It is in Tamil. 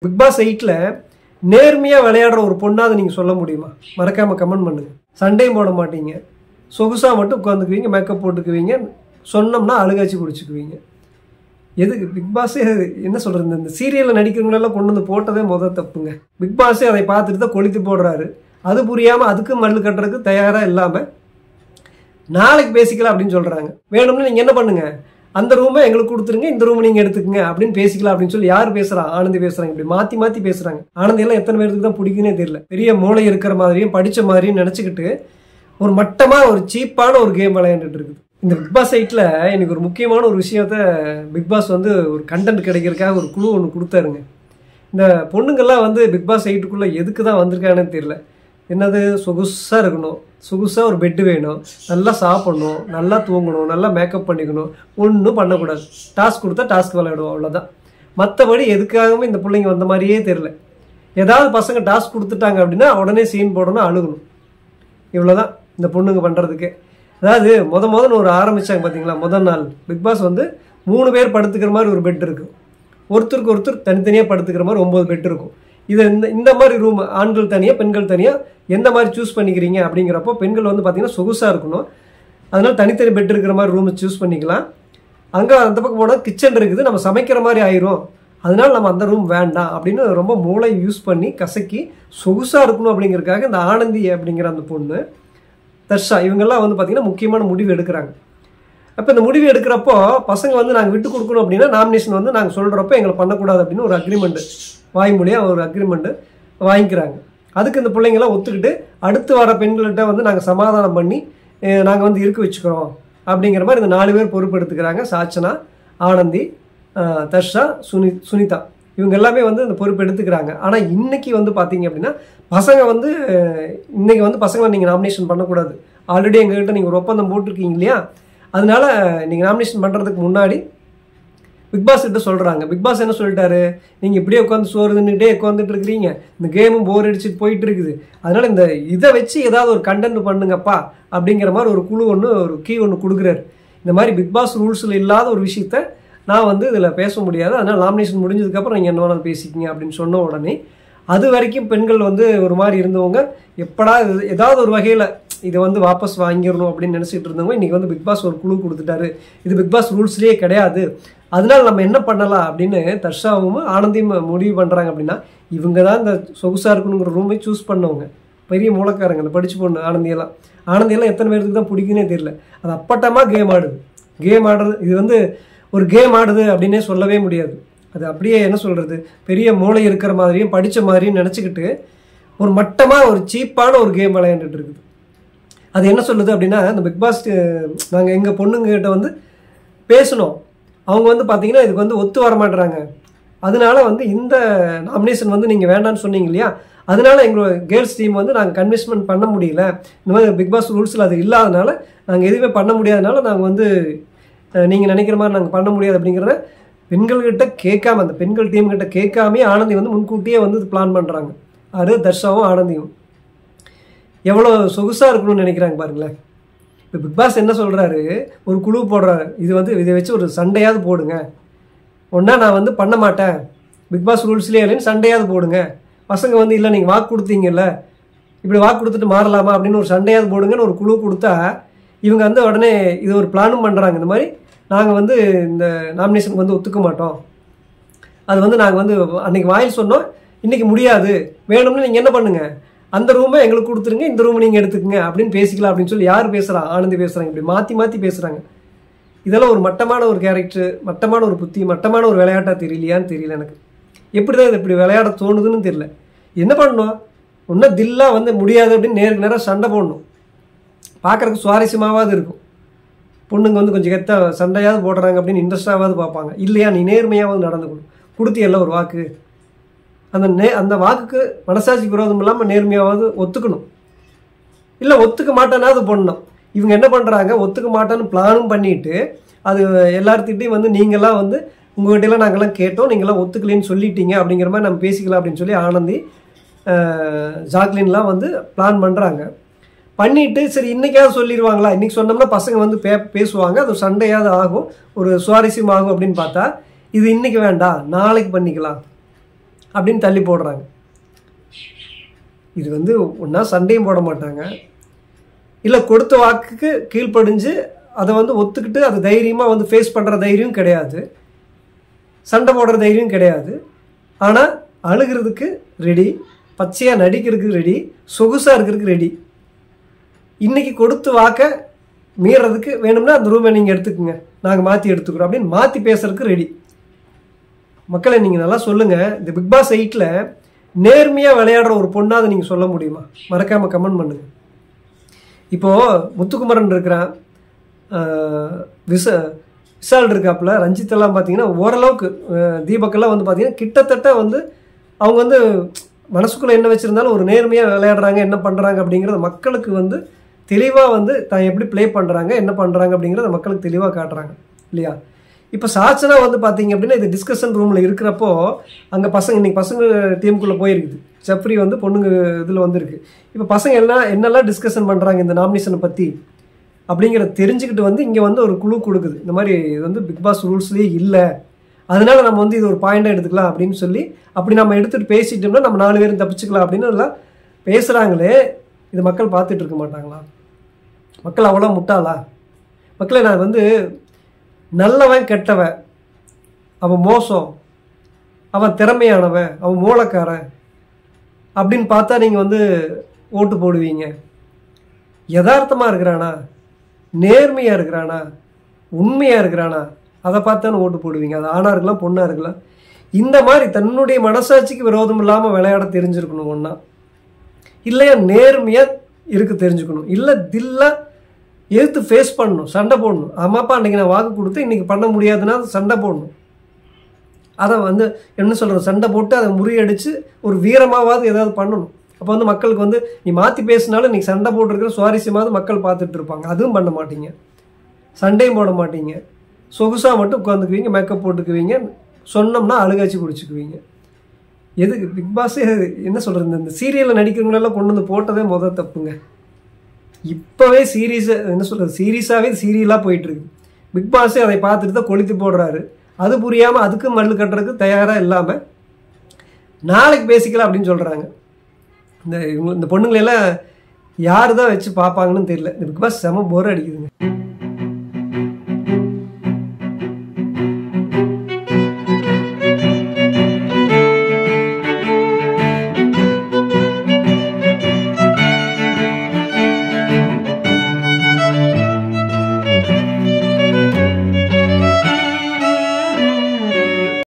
பிக் பாஸ் எயிட்டில் நேர்மையாக விளையாடுற ஒரு பொண்ணாவது நீங்கள் சொல்ல முடியுமா மறக்காமல் கமெண்ட் பண்ணுங்க சண்டையும் போட மாட்டீங்க சொகுசாக மட்டும் உட்காந்துக்குவீங்க மேக்கப் போட்டுக்குவீங்க சொன்னோம்னா அழுகாச்சி குடிச்சுக்குவீங்க எதுக்கு பிக் பாஸே என்ன சொல்கிறது இந்த சீரியலில் நடிக்கிறவங்களெல்லாம் கொண்டு வந்து போட்டதே முதல் தப்புங்க பிக் பாஸே அதை பார்த்துட்டு தான் கொளுத்தி போடுறாரு அது புரியாமல் அதுக்கு மல்லு கட்டுறதுக்கு தயாராக இல்லாமல் நாளைக்கு பேசிக்கலாம் அப்படின்னு சொல்கிறாங்க வேணும்னு நீங்கள் என்ன பண்ணுங்க அந்த ரூமை எங்களுக்கு கொடுத்துருங்க இந்த ரூம் நீங்கள் எடுத்துக்கங்க அப்படின்னு பேசிக்கலாம் அப்படின்னு சொல்லி யார் பேசுறா ஆனந்தி பேசுறாங்க இப்படி மாற்றி மாற்றி பேசுகிறாங்க ஆனந்தி எல்லாம் எத்தனை பேருக்கு தான் பிடிக்குன்னே தெரியல பெரிய மூளை இருக்கிற மாதிரியும் படித்த மாதிரியும் நினச்சிக்கிட்டு ஒரு மட்டமாக ஒரு சீப்பான ஒரு கேம் விளையாண்டுட்டு இருக்குது இந்த பிக் பாஸ் சைட்டில் எனக்கு ஒரு முக்கியமான ஒரு விஷயத்த பிக் பாஸ் வந்து ஒரு கண்டென்ட் கிடைக்கிறதுக்காக ஒரு குழு ஒன்று கொடுத்தாருங்க இந்த பொண்ணுங்கள்லாம் வந்து பிக் பாஸ் சைட்டுக்குள்ளே எதுக்கு தான் வந்திருக்காங்கன்னு தெரியல என்னது சொகுசாக இருக்கணும் சொகுசாக ஒரு பெட்டு வேணும் நல்லா சாப்பிடணும் நல்லா தூங்கணும் நல்லா மேக்கப் பண்ணிக்கணும் ஒன்றும் பண்ணக்கூடாது டாஸ்க் கொடுத்தா டாஸ்க் விளையாடுவோம் அவ்வளோதான் மற்றபடி எதுக்காகவும் இந்த பிள்ளைங்க வந்த மாதிரியே தெரில ஏதாவது பசங்க டாஸ்க் கொடுத்துட்டாங்க அப்படின்னா உடனே சீன் போடணும் அழுகணும் இவ்வளோதான் இந்த பொண்ணுங்க பண்ணுறதுக்கு அதாவது முத முதல்ல ஒரு ஆரம்பிச்சாங்க பார்த்தீங்களா முதல் நாள் பிக் பாஸ் வந்து மூணு பேர் படுத்துக்கிற மாதிரி ஒரு பெட் இருக்கும் ஒருத்தருக்கு ஒருத்தர் தனித்தனியாக படுத்துக்கிற மாதிரி ஒம்பது பெட் இருக்கும் இது இந்த இந்த மாதிரி ரூம் ஆண்கள் தனியாக பெண்கள் தனியாக எந்த மாதிரி சூஸ் பண்ணிக்கிறீங்க அப்படிங்கிறப்போ பெண்கள் வந்து பார்த்தீங்கன்னா சொகுசாக இருக்கணும் அதனால் தனித்தனி பெட் இருக்கிற மாதிரி ரூமை சூஸ் பண்ணிக்கலாம் அங்கே அந்த பக்கம் போனால் கிச்சன் இருக்குது நம்ம சமைக்கிற மாதிரி ஆயிரும் அதனால நம்ம அந்த ரூம் வேண்டாம் அப்படின்னு ரொம்ப மூளை யூஸ் பண்ணி கசக்கி சொகுசாக இருக்கணும் அப்படிங்கிறதுக்காக இந்த ஆனந்தி அப்படிங்கிற அந்த பொண்ணு தர்ஷா இவங்கெல்லாம் வந்து பார்த்திங்கன்னா முக்கியமான முடிவு எடுக்கிறாங்க அப்போ இந்த முடிவு எடுக்கிறப்போ பசங்க வந்து நாங்கள் விட்டு கொடுக்கணும் அப்படின்னா நாமினேஷன் வந்து நாங்கள் சொல்கிறப்போ எங்களை பண்ணக்கூடாது அப்படின்னு ஒரு அக்ரிமெண்ட்டு வாய்மொழியாக ஒரு அக்ரிமெண்ட்டு வாங்கிக்கிறாங்க அதுக்கு இந்த பிள்ளைங்களாம் ஒத்துக்கிட்டு அடுத்து வர பெண்கள்கிட்ட வந்து நாங்கள் சமாதானம் பண்ணி நாங்கள் வந்து இருக்க வச்சுக்கிறோம் அப்படிங்கிற மாதிரி இந்த நாலு பேர் பொறுப்பு எடுத்துக்கிறாங்க சாச்சனா ஆனந்தி அஹ், தர்ஷா சுனி சுனிதா இவங்க எல்லாமே வந்து இந்த பொறுப்பு எடுத்துக்கிறாங்க ஆனால் இன்னைக்கு வந்து பார்த்தீங்க அப்படின்னா பசங்க வந்து அஹ், இன்னைக்கு வந்து பசங்களை நீங்கள் நாமினேஷன் பண்ணக்கூடாது ஆல்ரெடி எங்ககிட்ட நீங்கள் ஒரு ஒப்பந்தம் போட்டிருக்கீங்க இல்லையா அதனால நீங்கள் நாமினேஷன் பண்ணுறதுக்கு முன்னாடி பிக் பாஸ் கிட்ட சொல்கிறாங்க பிக் பாஸ் என்ன சொல்லிட்டாரு நீங்கள் இப்படியே உட்காந்து சோறு தின்னுட்டே உட்காந்துட்டு இருக்கிறீங்க இந்த கேமும் போர் அடிச்சுட்டு போயிட்டு இருக்குது அதனால இந்த இதை வச்சு ஏதாவது ஒரு கண்டென்ட் பண்ணுங்கப்பா அப்படிங்கிற மாதிரி ஒரு குழு ஒன்று ஒரு கீ ஒன்று கொடுக்குறாரு இந்த மாதிரி பிக் பாஸ் ரூல்ஸில் இல்லாத ஒரு விஷயத்த நான் வந்து இதில் பேச முடியாது அதனால் நாமினேஷன் முடிஞ்சதுக்கப்புறம் நீங்கள் என்ன வேணாலும் பேசிக்கிங்க அப்படின்னு சொன்ன உடனே அது வரைக்கும் பெண்கள் வந்து ஒரு மாதிரி இருந்தவங்க எப்படா இது ஏதாவது ஒரு வகையில் இதை வந்து வாபஸ் வாங்கிடணும் அப்படின்னு நினச்சிட்டு இருந்தவங்க இன்றைக்கி வந்து பிக் பாஸ் ஒரு குழு கொடுத்துட்டாரு இது பிக் பாஸ் ரூல்ஸ்லேயே கிடையாது அதனால நம்ம என்ன பண்ணலாம் அப்படின்னு தர்ஷாவும் ஆனந்தியும் முடிவு பண்ணுறாங்க அப்படின்னா இவங்க தான் இந்த சொகுசாக இருக்கணுங்கிற ரூமை சூஸ் பண்ணவங்க பெரிய மூலக்காரங்க இந்த படிச்சு பொண்ணு ஆனந்தியெல்லாம் ஆனந்தியெல்லாம் எத்தனை பேருக்கு தான் பிடிக்குன்னே தெரியல அது அப்பட்டமாக கேம் ஆடுது கேம் ஆடுறது இது வந்து ஒரு கேம் ஆடுது அப்படின்னே சொல்லவே முடியாது அது அப்படியே என்ன சொல்கிறது பெரிய மூளை இருக்கிற மாதிரியும் படித்த மாதிரியும் நினச்சிக்கிட்டு ஒரு மட்டமாக ஒரு சீப்பான ஒரு கேம் விளையாண்டுட்டு இருக்குது அது என்ன சொல்லுது அப்படின்னா இந்த பிக் பாஸ் நாங்கள் எங்கள் பொண்ணுங்ககிட்ட வந்து பேசணும் அவங்க வந்து பார்த்தீங்கன்னா இதுக்கு வந்து ஒத்து வர மாட்டுறாங்க அதனால வந்து இந்த நாமினேஷன் வந்து நீங்கள் வேண்டாம்னு சொன்னீங்க இல்லையா அதனால எங்களோட கேர்ள்ஸ் டீம் வந்து நாங்கள் கன்வின்ஸ்மெண்ட் பண்ண முடியல இந்த மாதிரி பிக் பாஸ் ரூல்ஸில் அது இல்லாதனால நாங்கள் எதுவுமே பண்ண முடியாதனால நாங்கள் வந்து நீங்கள் நினைக்கிற மாதிரி நாங்கள் பண்ண முடியாது அப்படிங்கிறத பெண்கள்கிட்ட கேட்காம அந்த பெண்கள் டீம் கிட்ட கேட்காமே ஆனந்தி வந்து முன்கூட்டியே வந்து பிளான் பண்ணுறாங்க அது தர்ஷாவும் ஆனந்தியும் எவ்வளோ சொகுசாக இருக்கணும்னு நினைக்கிறாங்க பாருங்களேன் இப்போ பிக் பாஸ் என்ன சொல்கிறாரு ஒரு குழு போடுறாரு இது வந்து இதை வச்சு ஒரு சண்டையாவது போடுங்க ஒன்றா நான் வந்து பண்ண மாட்டேன் பிக் பாஸ் ரூல்ஸ்லேயே இல்லைன்னு சண்டையாவது போடுங்க பசங்க வந்து இல்லை நீங்கள் வாக்கு கொடுத்தீங்கல்ல இப்படி வாக்கு கொடுத்துட்டு மாறலாமா அப்படின்னு ஒரு சண்டையாவது போடுங்கன்னு ஒரு குழு கொடுத்தா இவங்க வந்து உடனே இது ஒரு பிளானும் பண்ணுறாங்க இந்த மாதிரி நாங்கள் வந்து இந்த நாமினேஷனுக்கு வந்து ஒத்துக்க மாட்டோம் அது வந்து நாங்கள் வந்து அன்னைக்கு வாயில் சொன்னோம் இன்னைக்கு முடியாது வேணும்னு நீங்கள் என்ன பண்ணுங்க அந்த ரூமை எங்களுக்கு கொடுத்துருங்க இந்த ரூமை நீங்கள் எடுத்துக்கங்க அப்படின்னு பேசிக்கலாம் அப்படின்னு சொல்லி யார் பேசுகிறா ஆனந்தி பேசுகிறாங்க இப்படி மாற்றி மாற்றி பேசுகிறாங்க இதெல்லாம் ஒரு மட்டமான ஒரு கேரக்டர் மட்டமான ஒரு புத்தி மட்டமான ஒரு விளையாட்டாக தெரியலையான்னு தெரியல எனக்கு எப்படி தான் இது இப்படி விளையாட தோணுதுன்னு தெரியல என்ன பண்ணணும் இன்னும் தில்லா வந்து முடியாது அப்படின்னு நேருக்கு நேராக சண்டை போடணும் பார்க்குறதுக்கு சுவாரஸ்யமாவது இருக்கும் பொண்ணுங்க வந்து கொஞ்சம் கெத்த சண்டையாவது போடுறாங்க அப்படின்னு இன்ட்ரெஸ்டாவது பார்ப்பாங்க இல்லையா நீ நேர்மையாவது நடந்துக்கணும் கொடுத்தியல்ல ஒரு வாக்கு அந்த நே அந்த வாக்குக்கு மனசாட்சிக்கு விரோதம் இல்லாமல் நேர்மையாவது ஒத்துக்கணும் இல்லை ஒத்துக்க மாட்டேன்னா அது பண்ணணும் இவங்க என்ன பண்ணுறாங்க ஒத்துக்க மாட்டேன்னு பிளானும் பண்ணிட்டு அது எல்லார்த்திட்டையும் வந்து நீங்களாம் வந்து உங்கள்கிட்டலாம் நாங்கள்லாம் கேட்டோம் நீங்களாம் ஒத்துக்கலைன்னு சொல்லிட்டீங்க அப்படிங்கிற மாதிரி நம்ம பேசிக்கலாம் அப்படின்னு சொல்லி ஆனந்தி அஹ், ஜாக்லின்லாம் வந்து பிளான் பண்ணுறாங்க பண்ணிட்டு சரி இன்னைக்காவது சொல்லிடுவாங்களா இன்னைக்கு சொன்னோம்னா பசங்க வந்து பே பேசுவாங்க அது ஒரு சண்டையாவது ஆகும் ஒரு சுவாரஸ்யம் ஆகும் அப்படின்னு பார்த்தா இது இன்னைக்கு வேண்டாம் நாளைக்கு பண்ணிக்கலாம் அப்படின்னு தள்ளி போடுறாங்க இது வந்து ஒன்றா சண்டையும் போட மாட்டாங்க இல்லை கொடுத்த வாக்குக்கு கீழ்ப்படிஞ்சு அதை வந்து ஒத்துக்கிட்டு அது தைரியமாக வந்து ஃபேஸ் பண்ணுற தைரியம் கிடையாது சண்டை போடுற தைரியம் கிடையாது ஆனால் அழுகிறதுக்கு ரெடி பச்சையாக நடிக்கிறதுக்கு ரெடி சொகுசாக இருக்கிறதுக்கு ரெடி இன்னைக்கு கொடுத்து வாக்க மீறதுக்கு வேணும்னா அந்த ரூமை நீங்கள் எடுத்துக்கோங்க நாங்கள் மாற்றி எடுத்துக்கிறோம் அப்படின்னு மாற்றி பேசுறதுக்கு ரெடி மக்களை நீங்கள் நல்லா சொல்லுங்கள் இந்த பிக் பாஸ் எயிட்டில் நேர்மையாக விளையாடுற ஒரு பொண்ணாவது நீங்கள் சொல்ல முடியுமா மறக்காமல் கமெண்ட் பண்ணுங்கள் இப்போது முத்துக்குமரன் இருக்கிறான் ஆஹ் விச விஷால் இருக்காப்புல ரஞ்சித் எல்லாம் பார்த்தீங்கன்னா ஓரளவுக்கு ஆஹ் தீபக்கெல்லாம் வந்து பார்த்தீங்கன்னா கிட்டத்தட்ட வந்து அவங்க வந்து மனசுக்குள்ளே என்ன வச்சுருந்தாலும் ஒரு நேர்மையாக விளையாடுறாங்க என்ன பண்ணுறாங்க அப்படிங்கிறத மக்களுக்கு வந்து தெளிவாக வந்து தான் எப்படி ப்ளே பண்ணுறாங்க என்ன பண்ணுறாங்க அப்படிங்கிறத மக்களுக்கு தெளிவாக காட்டுறாங்க இல்லையா இப்போ சாச்சனா வந்து பார்த்தீங்க அப்படின்னா இது டிஸ்கஷன் ரூமில் இருக்கிறப்போ அங்கே பசங்க இன்னைக்கு பசங்க டீமுக்குள்ளே போயிருக்குது சப்ரி வந்து பொண்ணுங்க இதில் வந்திருக்கு இப்போ பசங்க எல்லாம் என்னெல்லாம் டிஸ்கஷன் பண்ணுறாங்க இந்த நாமினேஷனை பற்றி அப்படிங்கிறத தெரிஞ்சுக்கிட்டு வந்து இங்கே வந்து ஒரு குழு கொடுக்குது இந்த மாதிரி இது வந்து பிக் பாஸ் ரூல்ஸ்லேயே இல்லை அதனால நம்ம வந்து இது ஒரு பாயிண்டாக எடுத்துக்கலாம் அப்படின்னு சொல்லி அப்படி நம்ம எடுத்துகிட்டு பேசிட்டோம்னா நம்ம நாலு பேரும் தப்பிச்சுக்கலாம் அப்படின்னு எல்லாம் பேசுகிறாங்களே இது மக்கள் பார்த்துட்டு இருக்க மாட்டாங்களா மக்கள் அவ்வளோ முட்டாளா மக்களை நான் வந்து நல்லவன் கெட்டவன் அவன் மோசம் அவன் திறமையானவன் அவன் மூலக்காரன் அப்படின்னு பார்த்தா நீங்கள் வந்து ஓட்டு போடுவீங்க யதார்த்தமாக இருக்கிறானா நேர்மையாக இருக்கிறானா உண்மையாக இருக்கிறானா அதை பார்த்தானு ஓட்டு போடுவீங்க அது ஆணாக இருக்கலாம் பொண்ணாக இருக்கலாம் இந்த மாதிரி தன்னுடைய மனசாட்சிக்கு விரோதம் இல்லாமல் விளையாட தெரிஞ்சிருக்கணும் ஒன்றா இல்லையா நேர்மையாக இருக்க தெரிஞ்சுக்கணும் இல்லை தில்லா எதிர்த்து ஃபேஸ் பண்ணணும் சண்டை போடணும் ஆமாப்பா அன்றைக்கி நான் வாக்கு கொடுத்து இன்றைக்கி பண்ண முடியாதுன்னா சண்டை போடணும் அதை வந்து என்ன சொல்கிறது சண்டை போட்டு அதை முறியடிச்சு ஒரு வீரமாவது ஏதாவது பண்ணணும் அப்போ வந்து மக்களுக்கு வந்து நீ மாற்றி பேசினாலும் நீ சண்டை போட்டிருக்கிற சுவாரஸ்யமாவது மக்கள் பார்த்துட்டு இருப்பாங்க அதுவும் பண்ண மாட்டீங்க சண்டையும் போட மாட்டீங்க சொகுசாக மட்டும் உட்காந்துக்குவீங்க மேக்கப் போட்டுக்குவீங்க சொன்னோம்னா அழுகாச்சி குடிச்சுக்குவீங்க எதுக்கு பிக் பாஸ் என்ன சொல்கிறது இந்த சீரியலில் நடிக்கிறவங்களெல்லாம் கொண்டு வந்து போட்டதே முதல் தப்புங்க இப்போவே சீரியஸை என்ன சொல்கிறது சீரியஸாகவே சீரியலாக போயிட்டுருக்கு பிக் பாஸே அதை பார்த்துட்டு தான் கொளுத்தி போடுறாரு அது புரியாமல் அதுக்கு மல்லு கட்டுறதுக்கு தயாராக இல்லாமல் நாளைக்கு பேசிக்கலாம் அப்படின்னு சொல்கிறாங்க இந்த இவங்க இந்த பொண்ணுங்களெல்லாம் யார் தான் வச்சு பார்ப்பாங்கன்னு தெரியல இந்த பிக் பாஸ் செம போர் அடிக்குதுங்க